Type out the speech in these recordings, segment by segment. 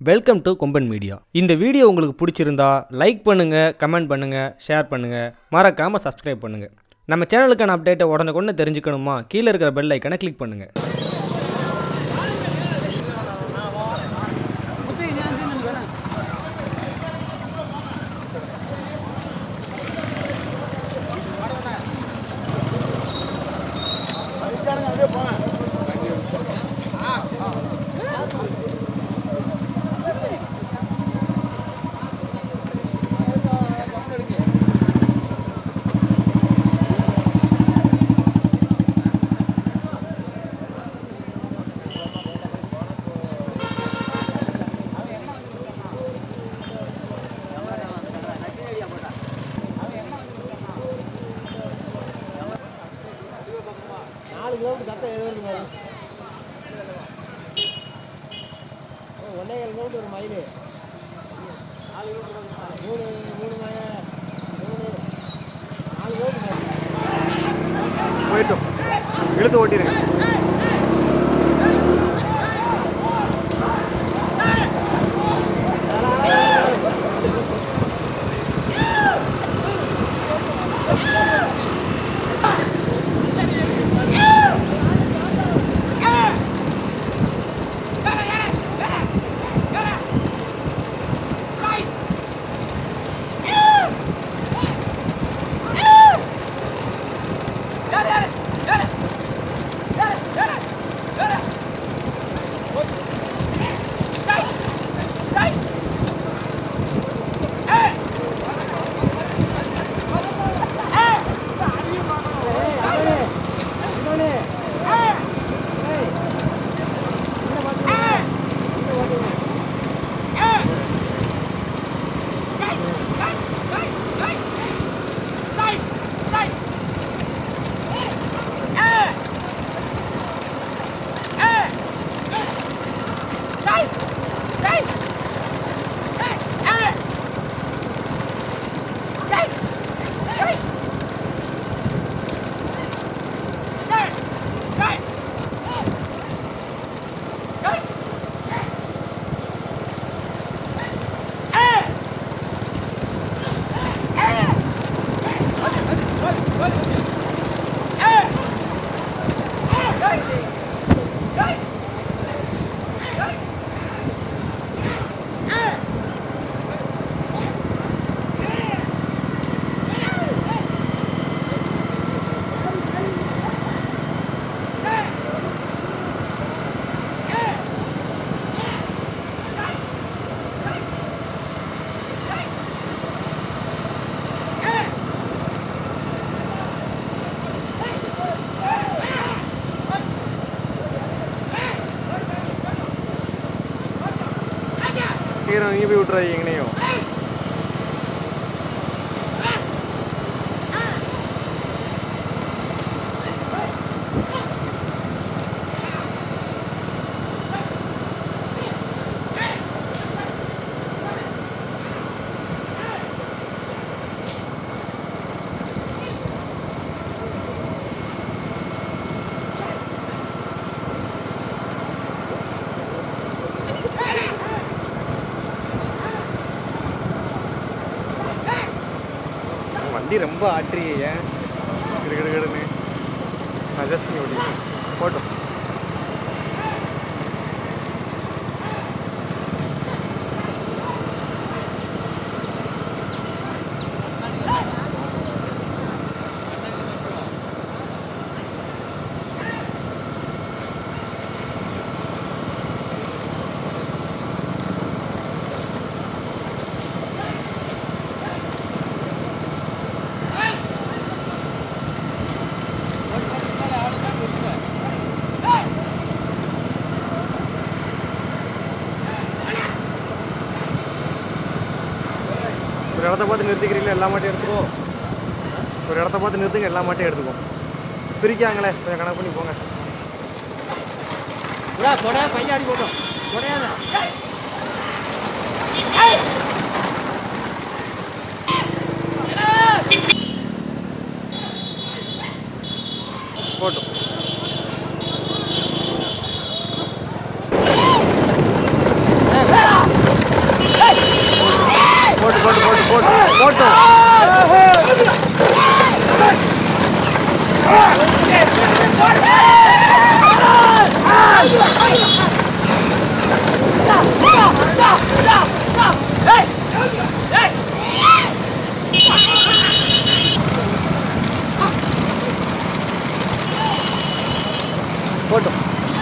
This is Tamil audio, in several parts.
வெல்கம் டு கொம்பன் மீடியா இந்த வீடியோ உங்களுக்கு பிடிச்சிருந்தா லைக் பண்ணுங்க கமெண்ட் பண்ணுங்க ஷேர் பண்ணுங்க மறக்காம சப்ஸ்கிரைப் பண்ணுங்க நம்ம சேனலுக்கான அப்டேட்டை உடனுக்குடனே தெரிஞ்சுக்கணுமா கீழே இருக்கிற பெல் ஐக்கனை கிளிக் பண்ணுங்க நாலு கிலோமீட்டர் கரெக்டாக ஏதோ இருக்கு மாதிரி ஒன்னே ஏழு கிலோமீட்டர் ஒரு மைலு நாலு கிலோமீட்டர் மூணு மூணு மைல் மூணு நாலு கிலோமீட்டர் போயிட்டோம் இழுத்து ஓட்டிடுங்க கீரை நீ போய் விட்டுறாங்க எங்கனையும் வண்டி ரொம்ப ஆட்டுறியே ஏன் கிடுகிடுன்னு அட்ஜஸ்ட் பண்ணி ஓட்டி போட்டோம் ஒரு இடத்த பார்த்து நிறுத்திக்கிறீங்களா எல்லா மாட்டையும் எடுத்துக்கோ ஒரு இடத்த பார்த்து நிறுத்துங்க எல்லா மாட்டையும் எடுத்துக்கோ பிரிக்காங்களே கொஞ்சம் கணக்கு பண்ணி போங்க புறா கொடை பையாடி போட்டோம் கொடையாத போட்டோம் ஏய், போட்டோம் போட்டோம்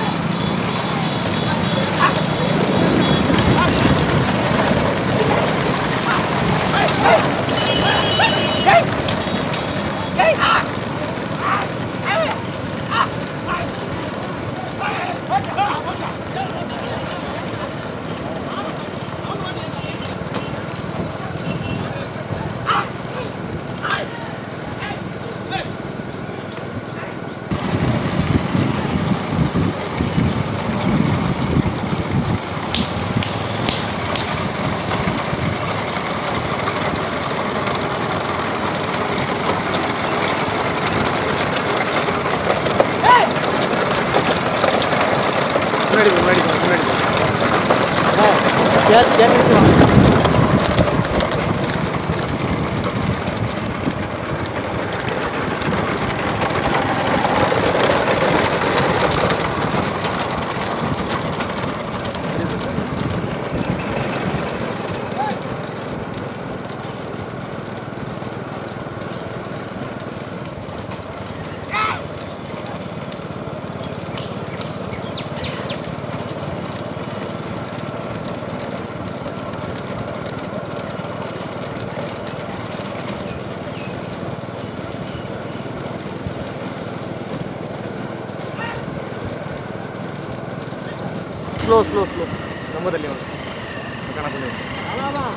முன்னாடி போ, முன்னாடி போ, முன்னாடி போ. கேட்டு கேட்டு வாங்க ஸ்லோ ஸ்லோ ஸ்லோ ரொம்ப தள்ளி வாங்க கணக்கு பண்ணி அதான்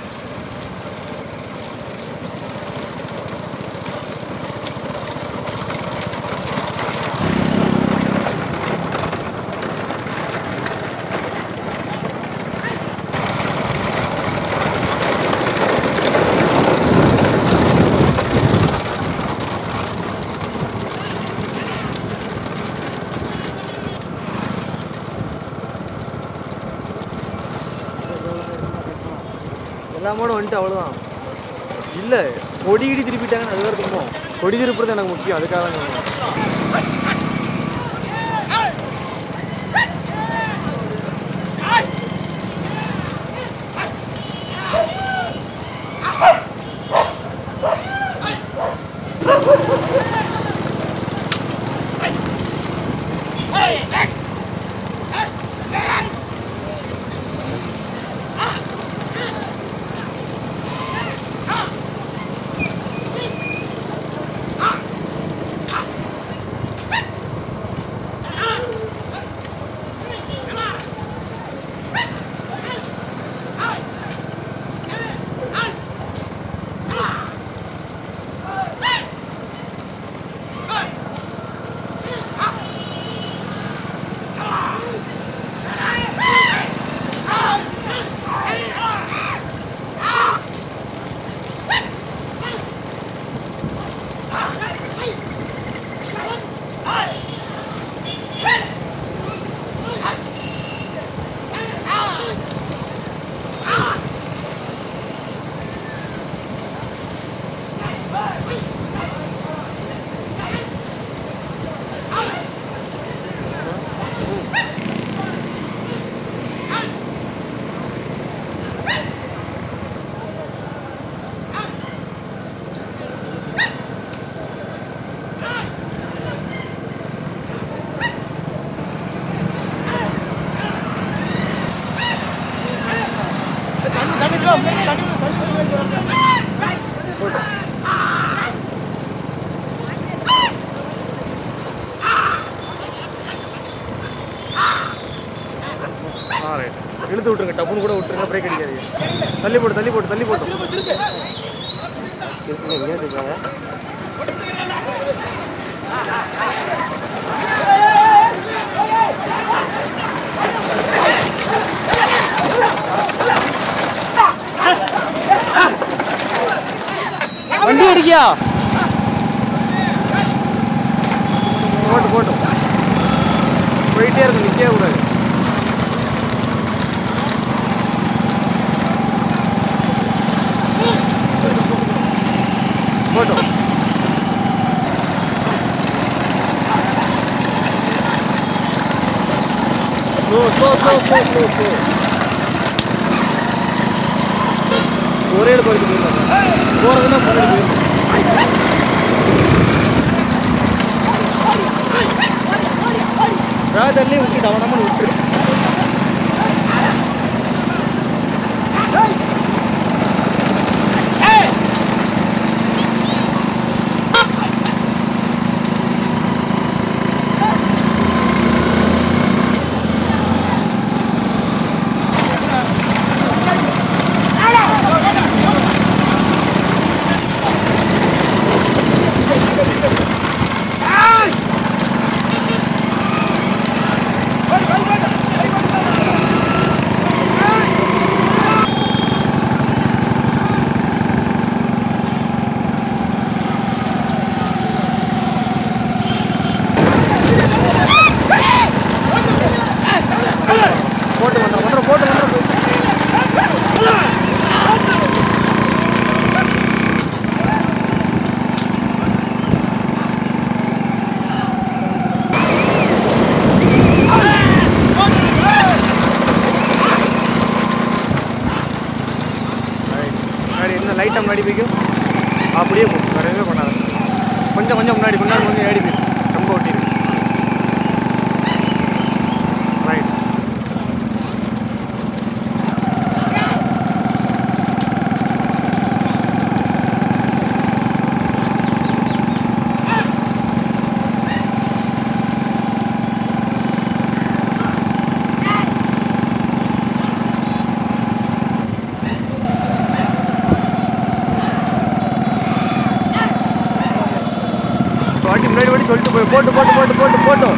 எல்லா மாடும் வந்துட்டு அவ்வளோதான் இல்லை கொடி இடி திருப்பிட்டாங்கன்னு அது வேறு துன்பம் கொடி திருப்புறது எனக்கு முக்கியம் அதுக்காக தான் சொல்றேன். ஆ ரைட் இழுத்து விட்டுருங்க டப்புன்னு கூட விட்டுருங்க பிரேக் அடிக்காதீங்க தள்ளி போட்டு தள்ளி போட்டு தள்ளி போட்டு இருக்குங்க, இங்கே இருக்காங்க வண்டி அடிக்கியா போட்டு போட்டும் போயிட்டே இருக்கு நிற்கவே கூடாது slow slow slow slow slow slow ஒரே படுத்து போயிருந்தாங்க போகிறதுனா முன்னாடி போயிருந்தோம் ராஜர்லேயே விட்டு கவனமாக விட்டுரு போட்டு வந்துடும் வந்துடும் போட்டு வந்துடும் முன்னாடி என்ன லைட்டாக முன்னாடி போய்க்கும் அப்படியே போ வேறு எதுவுமே பண்ணாத கொஞ்சம் கொஞ்சம் முன்னாடி முன்னாடி கொஞ்சம் ஏடி போயிடும் ரொம்ப ஒட்டிடு ரைட் வாட்டி முன்னாடி வாட்டி சொல்லிட்டு போய் போட்டு போட்டு போட்டு போட்டு போட்டோம்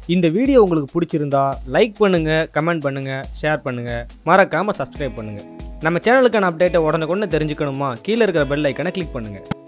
இந்த வீடியோ உங்களுக்கு பிடிச்சிருந்தா லைக் பண்ணுங்கள் கமெண்ட் பண்ணுங்கள் ஷேர் பண்ணுங்கள் மறக்காமல் சப்ஸ்கிரைப் பண்ணுங்கள் நம்ம சேனலுக்கான அப்டேட்டை உடனுக்குடனே தெரிஞ்சுக்கணுமா கீழே இருக்கிற பெல் ஐக்கனை கிளிக் பண்ணுங்கள்